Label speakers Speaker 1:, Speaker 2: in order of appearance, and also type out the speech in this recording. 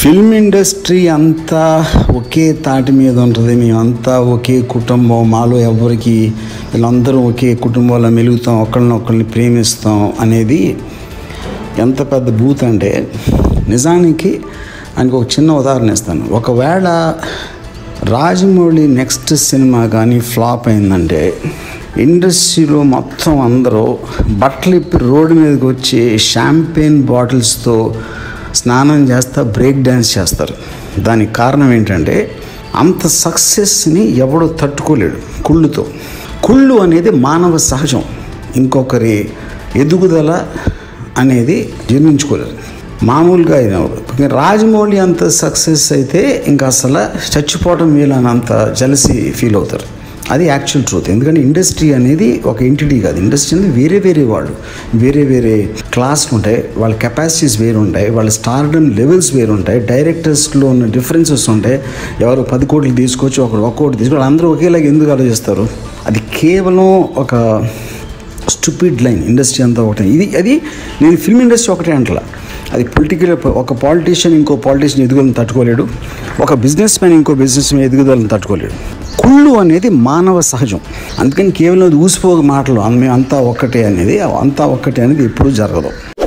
Speaker 1: film industry అంతా ఒకే తాటి మీద ఉంటుంది మేమంతా ఒకే కుటుంబం మాలో ఎవరికి వీళ్ళందరూ ఒకే కుటుంబంలో మెలుగుతాం ఒకళ్ళని ఒకళ్ళని ప్రేమిస్తాం అనేది ఎంత పెద్ద బూత్ అంటే నిజానికి ఆయనకు ఒక చిన్న ఉదాహరణ ఇస్తాను ఒకవేళ రాజమౌళి నెక్స్ట్ సినిమా కానీ ఫ్లాప్ అయిందంటే ఇండస్ట్రీలో మొత్తం అందరూ బట్టలు ఇప్పి రోడ్డు మీదకి వచ్చి షాంపెయిన్ బాటిల్స్తో స్నానం చేస్తా బ్రేక్ డ్యాన్స్ చేస్తారు దానికి కారణం ఏంటంటే అంత సక్సెస్ని ఎవడో తట్టుకోలేడు కుళ్ళుతో కుళ్ళు అనేది మానవ సహజం ఇంకొకరి ఎదుగుదల అనేది జీర్ణించుకోలేదు మామూలుగా అయిన ఇంకా రాజమౌళి అంత సక్సెస్ అయితే ఇంకా అసలు చచ్చిపోవటం వీలనంత జలసి ఫీల్ అవుతారు అది యాక్చువల్ ట్రూత్ ఎందుకంటే ఇండస్ట్రీ అనేది ఒక ఎంటిటీ కాదు ఇండస్ట్రీ అనేది వేరే వేరే వాళ్ళు వేరే వేరే క్లాస్లు ఉంటాయి వాళ్ళ కెపాసిటీస్ వేరు ఉంటాయి వాళ్ళ స్టార్డమ్ లెవెల్స్ వేరు ఉంటాయి డైరెక్టర్స్లో ఉన్న డిఫరెన్సెస్ ఉంటాయి ఎవరు పది కోట్లు తీసుకొచ్చి ఒకరు ఒక కోటి తీసుకొని అందరూ ఒకేలాగా ఎందుకు ఆలోచిస్తారు అది కేవలం ఒక స్టూపిడ్ లైన్ ఇండస్ట్రీ అంతా ఒకటే ఇది అది నేను ఫిల్మ్ ఇండస్ట్రీ ఒకటే అంటలా అది పొలిటికల్ ఒక పాలిటీషియన్ ఇంకో పాలిటీషియన్ ఎదుగుదలను తట్టుకోలేడు ఒక బిజినెస్ మ్యాన్ ఇంకో బిజినెస్ మ్యాన్ ఎదుగుదలను తట్టుకోలేడు కుళ్ళు అనేది మానవ సహజం అందుకని కేవలం అది ఊసిపోక మాటలు మేము అంతా ఒక్కటే అనేది అంతా ఒక్కటే అనేది ఎప్పుడూ జరగదు